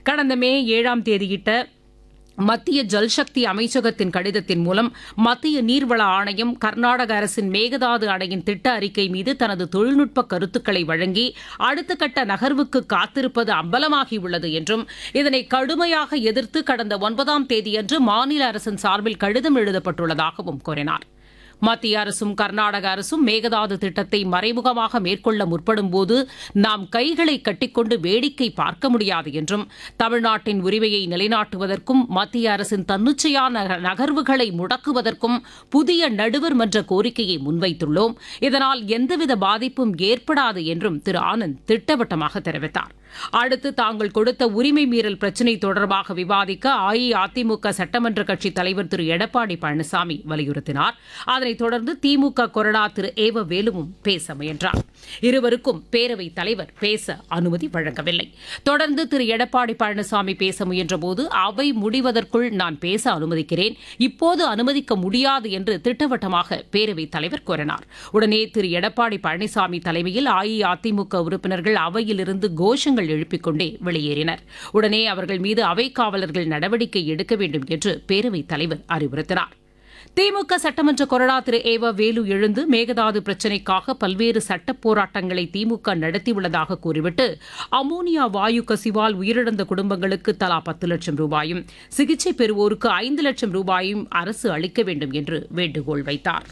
கடந்த மே ஏழாம் தேதியிட்ட மத்திய ஜல்சக்தி அமைச்சகத்தின் கடிதத்தின் மூலம் மத்திய நீர்வள ஆணையம் கர்நாடக அரசின் மேகதாது அணையின் திட்ட அறிக்கை மீது தனது தொழில்நுட்ப கருத்துக்களை வழங்கி அடுத்த கட்ட நகர்வுக்கு காத்திருப்பது அம்பலமாகியுள்ளது என்றும் இதனை கடுமையாக எதிர்த்து கடந்த ஒன்பதாம் தேதியன்று மாநில அரசின் சார்பில் கடிதம் எழுதப்பட்டுள்ளதாகவும் கூறினார் மத்திய அரசும் கர்நாடக அரசும் மேகதாது திட்டத்தை மறைமுகமாக மேற்கொள்ள முற்படும்போது நாம் கைகளை கட்டிக்கொண்டு வேடிக்கை பார்க்க முடியாது என்றும் தமிழ்நாட்டின் உரிமையை நிலைநாட்டுவதற்கும் மத்திய அரசின் தன்னிச்சையான நகர்வுகளை முடக்குவதற்கும் புதிய நடுவர் மன்ற கோரிக்கையை முன்வைத்துள்ளோம் இதனால் எந்தவித பாதிப்பும் ஏற்படாது என்றும் திரு ஆனந்த் திட்டவட்டமாக தெரிவித்தார் அடுத்து தாங்கள் கொடுத்த உரிமை மீறல் பிரச்சினை தொடர்பாக விவாதிக்க அஇஅதிமுக சட்டமன்ற கட்சித் தலைவர் திரு எடப்பாடி பழனிசாமி வலியுறுத்தினார் அதனைத் தொடர்ந்து திமுக கொறடா திரு ஏவ வேலுவும் பேச முயன்றார் இருவருக்கும் பேரவைத் தலைவர் பேச அனுமதி வழங்கவில்லை தொடர்ந்து திரு எடப்பாடி பழனிசாமி பேச முயன்றபோது அவை முடிவதற்குள் நான் பேச அனுமதிக்கிறேன் இப்போது அனுமதிக்க முடியாது என்று திட்டவட்டமாக பேரவைத் தலைவர் கூறினார் உடனே திரு எடப்பாடி பழனிசாமி தலைமையில் அஇஅதிமுக உறுப்பினர்கள் அவையிலிருந்து கோஷங்கள் எழுப்பிக் கொண்டே வெளியேறினர் உடனே அவர்கள் மீது அவைக் காவலர்கள் நடவடிக்கை எடுக்க வேண்டும் என்று பேரவைத் தலைவர் அறிவுறுத்தினார் திமுக சட்டமன்ற கொறடா திரு ஏவ வேலு எழுந்து மேகதாது பிரச்சினைக்காக பல்வேறு சட்டப் போராட்டங்களை திமுக நடத்தியுள்ளதாக கூறிவிட்டு அமோனியா வாயு கசிவால் உயிரிழந்த குடும்பங்களுக்கு தலா பத்து லட்சம் ரூபாயும் சிகிச்சை பெறுவோருக்கு ஐந்து லட்சம் ரூபாயும் அரசு அளிக்க வேண்டும் என்று வேண்டுகோள் வைத்தார்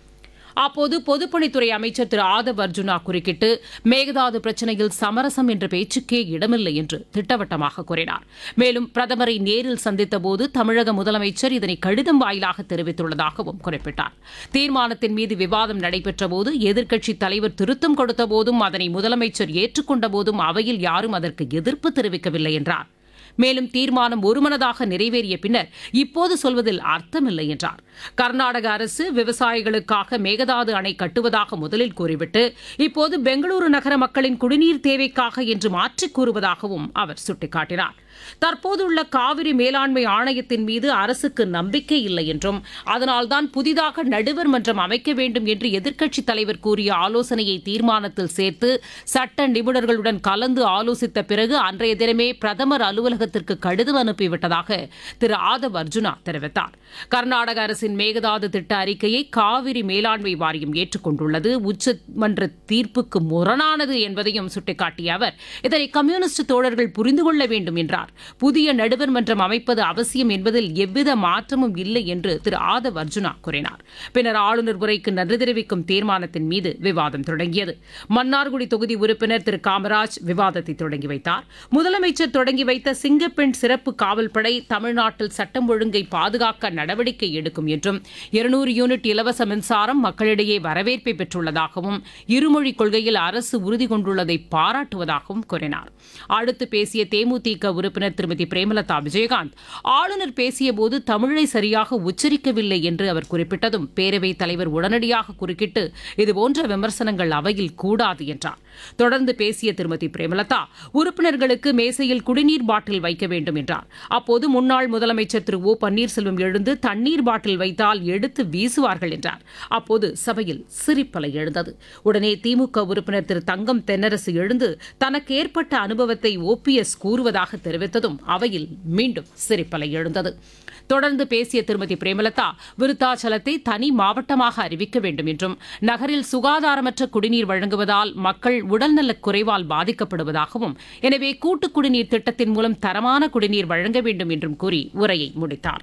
அப்போது பொதுப்பணித்துறை அமைச்சர் திரு ஆதவ் அர்ஜுனா குறுக்கிட்டு மேகதாது பிரச்சினையில் சமரசம் என்ற பேச்சுக்கே இடமில்லை என்று திட்டவட்டமாக கூறினார் மேலும் பிரதமரை நேரில் சந்தித்தபோது தமிழக முதலமைச்சர் இதனை கடிதம் வாயிலாக தெரிவித்துள்ளதாகவும் குறிப்பிட்டார் தீர்மானத்தின் மீது விவாதம் நடைபெற்றபோது எதிர்க்கட்சித் தலைவர் திருத்தம் கொடுத்தபோதும் அதனை முதலமைச்சர் ஏற்றுக்கொண்ட போதும் அவையில் யாரும் அதற்கு எதிர்ப்பு தெரிவிக்கவில்லை என்றார் மேலும் தீர்மானம் ஒருமனதாக நிறைவேறிய பின்னர் இப்போது சொல்வதில் அர்த்தமில்லை என்றார் கர்நாடக அரசு விவசாயிகளுக்காக மேகதாது அணை கட்டுவதாக முதலில் கூறிவிட்டு இப்போது பெங்களூரு நகர மக்களின் குடிநீர் தேவைக்காக என்று மாற்றிக் கூறுவதாகவும் அவர் சுட்டிக்காட்டினார் தற்போதுள்ள காவிரி மேலாண்மை ஆணையத்தின் மீது அரசுக்கு நம்பிக்கை இல்லை என்றும் அதனால்தான் புதிதாக நடுவர் மன்றம் அமைக்க வேண்டும் என்று எதிர்க்கட்சித் தலைவர் கூறிய ஆலோசனையை தீர்மானத்தில் சேர்த்து சட்ட நிபுணர்களுடன் கலந்து ஆலோசித்த பிறகு அன்றைய தினமே பிரதமர் அலுவலகத்திற்கு கடிதம் அனுப்பிவிட்டதாக திரு ஆதவ் அர்ஜுனா தெரிவித்தார் கர்நாடக அரசின் மேகதாது திட்ட அறிக்கையை காவிரி மேலாண்மை வாரியம் ஏற்றுக்கொண்டுள்ளது உச்சமன்ற தீர்ப்புக்கு முரணானது என்பதையும் சுட்டிக்காட்டிய அவர் இதனை கம்யூனிஸ்ட் தோழர்கள் புரிந்து கொள்ள வேண்டும் என்றார் புதிய நடுவர் மன்றம் அமைப்பது அவசியம் என்பதில் எவ்வித மாற்றமும் இல்லை என்று திரு ஆதவ் அர்ஜுனா கூறினார் பின்னர் ஆளுநர் உரைக்கு நன்றி தெரிவிக்கும் தீர்மானத்தின் மீது விவாதம் தொடங்கியது மன்னார்குடி தொகுதி உறுப்பினர் திரு காமராஜ் விவாதத்தை தொடங்கி வைத்தார் முதலமைச்சர் தொடங்கி வைத்த சிங்கப்பெண் சிறப்பு காவல்படை தமிழ்நாட்டில் சட்டம் ஒழுங்கை பாதுகாக்க நடவடிக்கை எடுக்கும் என்றும் இருநூறு யூனிட் இலவச மின்சாரம் மக்களிடையே வரவேற்பை பெற்றுள்ளதாகவும் இருமொழி கொள்கையில் அரசு உறுதி கொண்டுள்ளதை பாராட்டுவதாகவும் கூறினார் அடுத்து பேசிய தேமுதிக உறுப்பினர் திருமதி பிரேமலதா விஜயகாந்த் ஆளுநர் பேசியபோது தமிழை சரியாக உச்சரிக்கவில்லை என்று அவர் குறிப்பிட்டதும் பேரவைத் தலைவர் உடனடியாக குறுக்கிட்டு இதுபோன்ற விமர்சனங்கள் அவையில் கூடாது என்றார் தொடர்ந்து பேசிய திருமதி பிரேமலதா உறுப்பினர்களுக்கு மேசையில் குடிநீர் பாட்டில் வைக்க வேண்டும் என்றார் அப்போது முன்னாள் முதலமைச்சர் திரு ஓ பன்னீர்செல்வம் எழுந்து தண்ணீர் பாட்டில் வைத்தால் எடுத்து வீசுவார்கள் என்றார் அப்போது சபையில் சிரிப்பலை எழுந்தது உடனே திமுக உறுப்பினர் திரு தங்கம் தென்னரசு எழுந்து தனக்கு ஏற்பட்ட அனுபவத்தை ஓபிஎஸ் கூறுவதாக தெரிவித்ததும் அவையில் மீண்டும் சிரிப்பலை எழுந்தது தொடர்ந்து பேசிய திருமதி பிரேமலதா விருத்தாச்சலத்தை தனி மாவட்டமாக அறிவிக்க வேண்டும் என்றும் நகரில் சுகாதாரமற்ற குடிநீர் வழங்குவதால் மக்கள் உடல்நலக் குறைவால் பாதிக்கப்படுவதாகவும் எனவே கூட்டு குடிநீர் திட்டத்தின் மூலம் தரமான குடிநீர் வழங்க வேண்டும் என்றும் கூறி உரையை முடித்தார்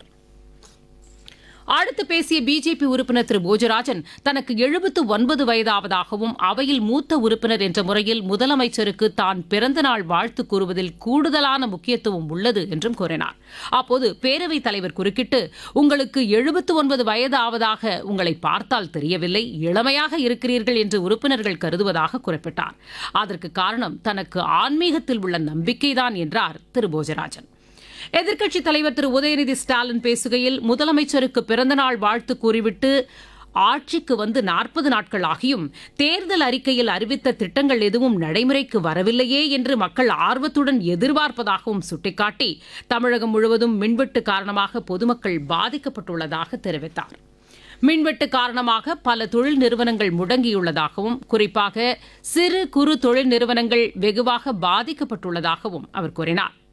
அடுத்து பேசிய பிஜேபி உறுப்பினர் திரு போஜராஜன் தனக்கு எழுபத்து ஒன்பது வயதாவதாகவும் அவையில் மூத்த உறுப்பினர் என்ற முறையில் முதலமைச்சருக்கு தான் பிறந்தநாள் வாழ்த்து கூறுவதில் கூடுதலான முக்கியத்துவம் உள்ளது என்றும் கூறினார் அப்போது பேரவைத் தலைவர் குறுக்கிட்டு உங்களுக்கு எழுபத்து ஒன்பது வயதாவதாக உங்களை பார்த்தால் தெரியவில்லை இளமையாக இருக்கிறீர்கள் என்று உறுப்பினர்கள் கருதுவதாக குறிப்பிட்டார் அதற்கு காரணம் தனக்கு ஆன்மீகத்தில் உள்ள நம்பிக்கைதான் என்றார் திரு போஜராஜன் எதிர்க்கட்சித் தலைவர் திரு உதயநிதி ஸ்டாலின் பேசுகையில் முதலமைச்சருக்கு பிறந்தநாள் வாழ்த்து கூறிவிட்டு ஆட்சிக்கு வந்து நாற்பது நாட்கள் ஆகியும் தேர்தல் அறிக்கையில் அறிவித்த திட்டங்கள் எதுவும் நடைமுறைக்கு வரவில்லையே என்று மக்கள் ஆர்வத்துடன் எதிர்பார்ப்பதாகவும் சுட்டிக்காட்டி தமிழகம் முழுவதும் மின்வெட்டு காரணமாக பொதுமக்கள் பாதிக்கப்பட்டுள்ளதாக தெரிவித்தார் மின்வெட்டு காரணமாக பல தொழில் நிறுவனங்கள் முடங்கியுள்ளதாகவும் குறிப்பாக சிறு குறு தொழில் நிறுவனங்கள் வெகுவாக பாதிக்கப்பட்டுள்ளதாகவும் அவர் கூறினார்